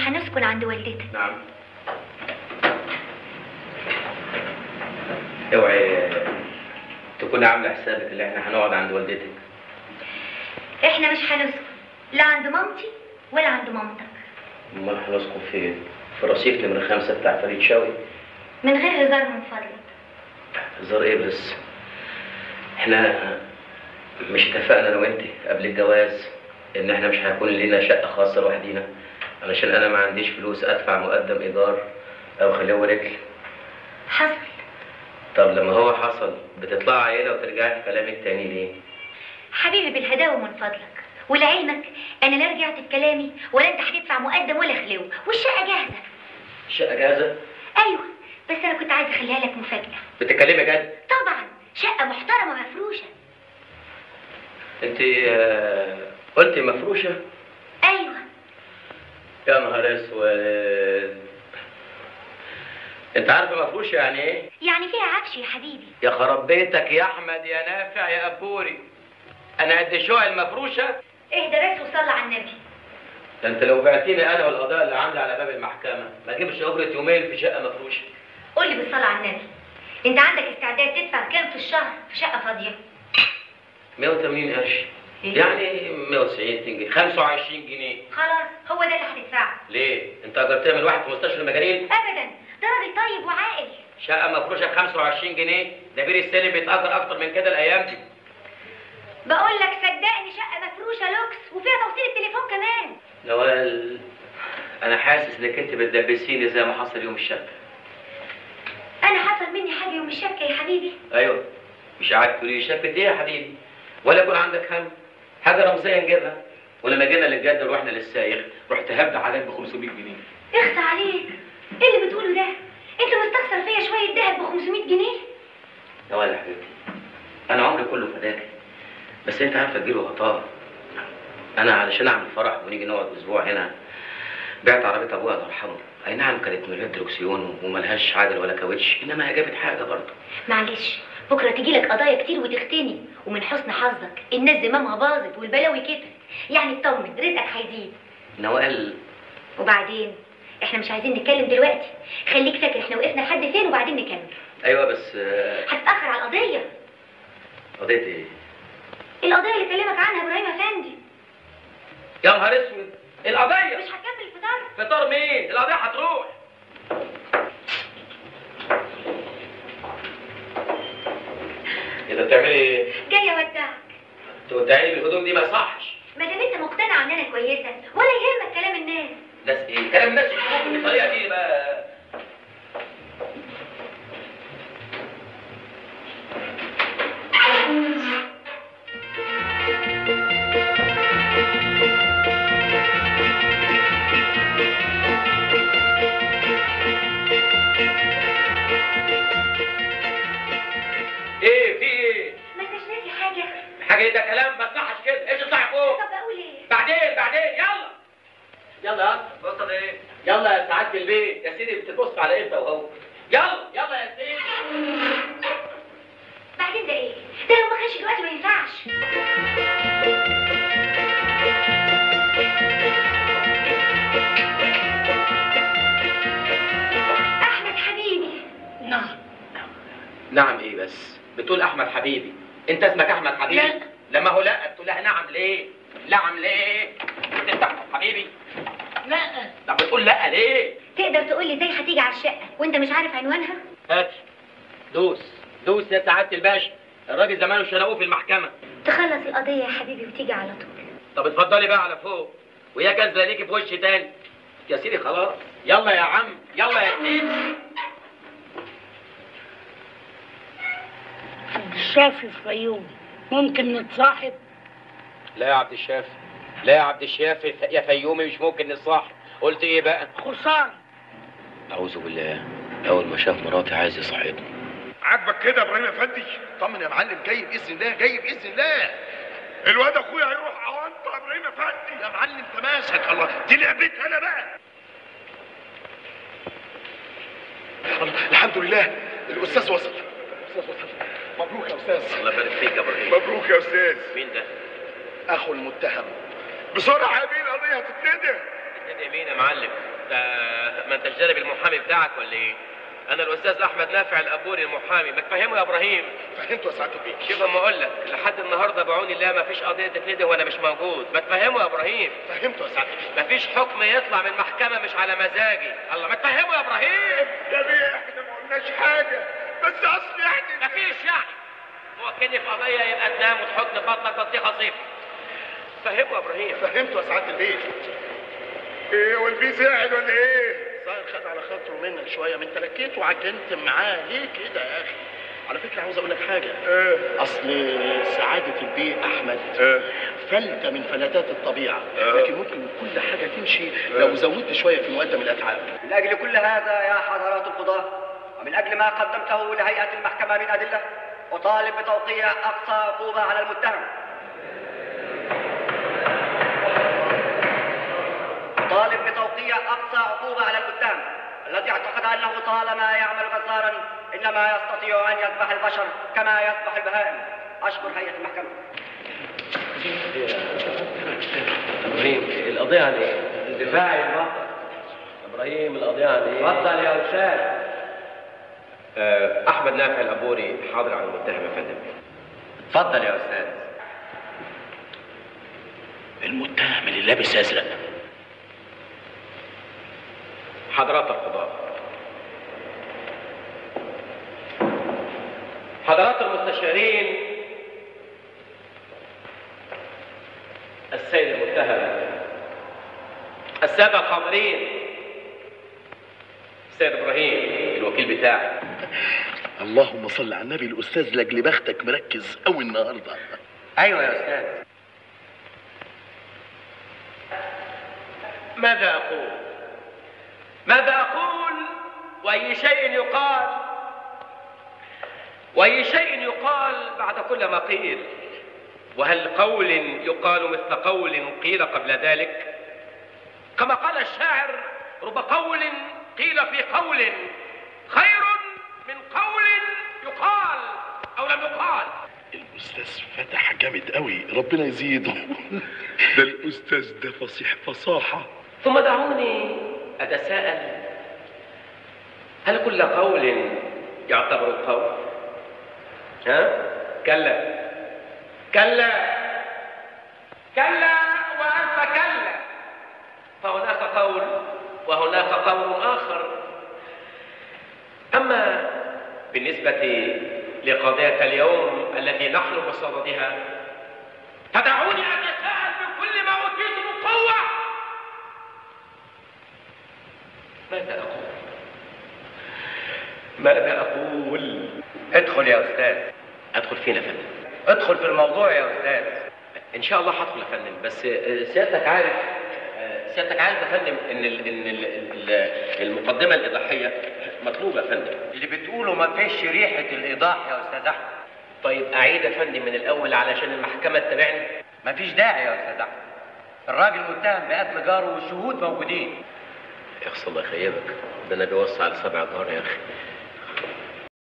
هنسكن عند والدتك نعم اوعي تكون عامله حسابك اللي احنا هنقعد عند والدتك احنا مش هنسكن لا عند مامتي ولا عند مامتك امال هنسكن فين في رصيف نمرة خمسة بتاع فريد شوقي من غير هزار من فضلك هزار ايه بس احنا مش اتفقنا انا وانت قبل الجواز ان احنا مش هيكون لنا شقه خاصه لوحدينا علشان انا ما عنديش فلوس ادفع مقدم ايجار او خليه رجل حصل طب لما هو حصل بتطلع عيله وترجعي في كلامك تاني ليه حبيبي بالهداوة من فضلك ولعلمك انا لا رجعت في كلامي ولا انت هتدفع مقدم ولا خلو والشقه جاهزه الشقه جاهزه ايوه بس انا كنت عايزه اخليها لك مفاجاه بتتكلمي جد طبعا شقه محترمه مفروشه انت آه، قلتي مفروشه ايوه يا نهار اسود انت عارفه مفروشه يعني ايه يعني فيها عفش يا حبيبي يا خرب بيتك يا احمد يا نافع يا ابوري انا قد شويه المفروشه اهدى بس وصلي على النبي ده انت لو بعتني انا والقضاء اللي عندي على باب المحكمه ما اجيبش اجره يومين في شقه مفروشه قول لي بالصلاه على النبي انت عندك استعداد تدفع كام في الشهر في شقه فاضيه 180 قرش إيه؟ يعني 190 جنيه 25 جنيه خلاص هو ده اللي هتدفعه ليه انت اجرتها من واحد في مستشفى المجانين ابدا ده راجل طيب وعاقل شقه مفروشه ب 25 جنيه ده بير السلم بيتاجر اكتر من كده الايام دي بقول لك صدقني شقه مفروشه لوكس وفيها توصيل التليفون كمان نوال انا حاسس انك انت بتدبسيني زي ما حصل يوم الشك انا حصل مني حاجه يوم الشك يا حبيبي ايوه مش قاعد تقولي لي شكت ايه يا حبيبي ولا يكون عندك هم حاجه رمزيه نجيبها ولما جينا للجد ورحنا للسايق رحت هبد عليك ب 500 جنيه اخصى عليك ايه اللي بتقوله ده انت مستخسر فيا شويه دهب ب 500 جنيه نوال يا حبيبتي انا عمري كله فداك بس انت عارفه تجيله غطاء انا علشان اعمل فرح ونيجي نقعد اسبوع هنا بعت عربيه ابويا الله يرحمه اي نعم كانت من غير دركسيون وملهاش عجل ولا كاوتش انما هي جابت حاجه برضه معلش بكره تجي لك قضايا كتير وتختني ومن حسن حظك الناس دماغها باظت والبلاوي كترت يعني اطمن رزقك هيزيد نوال وبعدين احنا مش عايزين نتكلم دلوقتي خليك فاكر احنا وقفنا لحد فين وبعدين نكمل ايوه بس آه، هتتاخر على القضيه قضيه ايه القضيه اللي كلمك عنها ابراهيم افندي يا نهار اسود القضيه مش هتكمل الفطار فطار مين القضيه هتروح اذا بتعملي ايه جايه اودعك تودعيني بالهدوم دي ما يصحش ما دام انت مقتنع ان انا كويسه ولا يهمك كلام الناس ناس ايه كلام الناس يشوفوك بالطريقه دي بقى ايه في ايه ما انتش ناسي حاجه حاجه إيه ده كلام ما تصحش كده ايش اطلع فوق طب اقول ايه بعدين بعدين يلا يلا يا اسطى بص ايه يلا يا سعاده البيت يا سيدي بتبص على امتى وهو يلا يلا يا سيدي بعدين ده ايه ده لو ما كانش دلوقتي ما ينفعش احمد حبيبي نعم نعم ايه بس بتقول احمد حبيبي انت اسمك احمد حبيبي لا. لما هو لا تقول لها نعم ليه نعم ليه قلت انت احمد حبيبي لا طب بتقول لا ليه تقدر تقول لي ازاي هتيجي على الشقه وانت مش عارف عنوانها هات دوس دوس يا سعاده الباشا الراجل زمانه شنقوه في المحكمه تخلص القضيه يا حبيبي وتيجي على طول طب اتفضلي بقى على فوق ويا كذا ليكي في وش تاني يا سيدي خلاص يلا يا عم يلا يا سيدي الشافي في فيوم ممكن نتصاحب لا يا عبد الشافي لا يا عبد الشافي يا فيومي مش ممكن نصاحب قلت ايه بقى خسارة اعوذ بالله اول ما شاف مراتي عايز يصاحبني عاجبك كده يا ابراهيم افندي طمن يا معلم جاي باذن الله جاي باذن الله الواد اخويا هيروح اوانطه يا ابراهيم افندي يا معلم تماسك الله دي لعبتي انا بقى الله، الحمد لله الاستاذ وصل الاستاذ وصل مبروك يا استاذ الله يبارك فيك يا ابراهيم مبروك يا استاذ مين ده؟ اخو المتهم بسرعه يا بيه القضيه هتتندم ده مين يا معلم؟ انت ما انتش جانب المحامي بتاعك ولا ايه؟ انا الاستاذ احمد نافع الابوري المحامي ما تفهمه يا ابراهيم فهمته يا سعاده البيه شوف اما اقول لك لحد النهارده بعون الله ما فيش قضيه تتندم وانا مش موجود ما تفهمه يا ابراهيم فهمته يا سعاده البيه ما فيش حكم يطلع من محكمه مش على مزاجي الله ما تفهمه يا ابراهيم يا بيه احنا ما قلناش حاجه بس اصل يعني ما فيش يعني هو كني في قضيه يبقى تنام وتحط في بطنك بطيخه صيف فهمه يا ابراهيم فهمته يا سعاده البيه ايه والبيه زعل ولا ايه صاير خد على خاطره منك شويه من تلكيت وعجنت معاه ليه كده يا اخي على فكره عاوز اقول لك حاجه ايه اصل سعاده البيه احمد ايه فلتة من فلتات الطبيعه آه. لكن ممكن كل حاجه تمشي لو زودت شويه في مقدم الاتعاب من أجل كل هذا يا حضرات القضاة ومن أجل ما قدمته لهيئة المحكمة من أدلة أطالب بتوقيع أقصى عقوبة على المتهم أطالب بتوقيع أقصى عقوبة على المتهم الذي اعتقد أنه طالما يعمل غزارا إنما يستطيع أن يذبح البشر كما يذبح البهائم أشكر هيئة المحكمة ابراهيم القضيه عن ايه؟ الدفاع المطلق ابراهيم القضيه عن ايه؟ اتفضل يا استاذ احمد نافع الابوري حاضر على المتهم يا فندم اتفضل يا استاذ المتهم اللي لابس ازرق حضرات القضاة حضرات المستشارين السيد المتهم السادة الحاضرين السيد إبراهيم الوكيل بتاعي اللهم صل على النبي الاستاذ لاجل بختك مركز قوي النهارده أيوة يا أستاذ ماذا أقول؟ ماذا أقول وأي شيء يقال وأي شيء يقال بعد كل ما قيل وهل قول يقال مثل قول قيل قبل ذلك كما قال الشاعر رب قول قيل في قول خير من قول يقال أو لم يقال الاستاذ فتح جامد قوي ربنا يزيده ده الاستاذ ده فصيح فصاحه ثم دعوني أتساءل هل كل قول يعتبر قول؟ ها؟ كلا كلا كلا وألف كلا فهناك قول وهناك قول آخر أما بالنسبة لقضية اليوم التي نحن بصددها فدعوني أتساءل بكل ما أوتيت من قوة ماذا أقول؟ ماذا أقول؟ ادخل يا أستاذ أدخل فين يا فندم؟ ادخل في الموضوع يا أستاذ إن شاء الله هدخل يا فندم بس آه، سيادتك عارف آه، سيادتك عارف يا فندم إن ال إن ال ال المقدمة الإيضاحية مطلوبة يا فندم اللي بتقوله ما فيش ريحة الإيضاح يا أستاذ أحمد طيب أعيد يا فندم من الأول علشان المحكمة تتابعني ما فيش داعي يا أستاذ أحمد الراجل متهم بقتل جاره والشهود موجودين يا أخي الله يخيبك ده أنا بيوصي على سبع جار يا أخي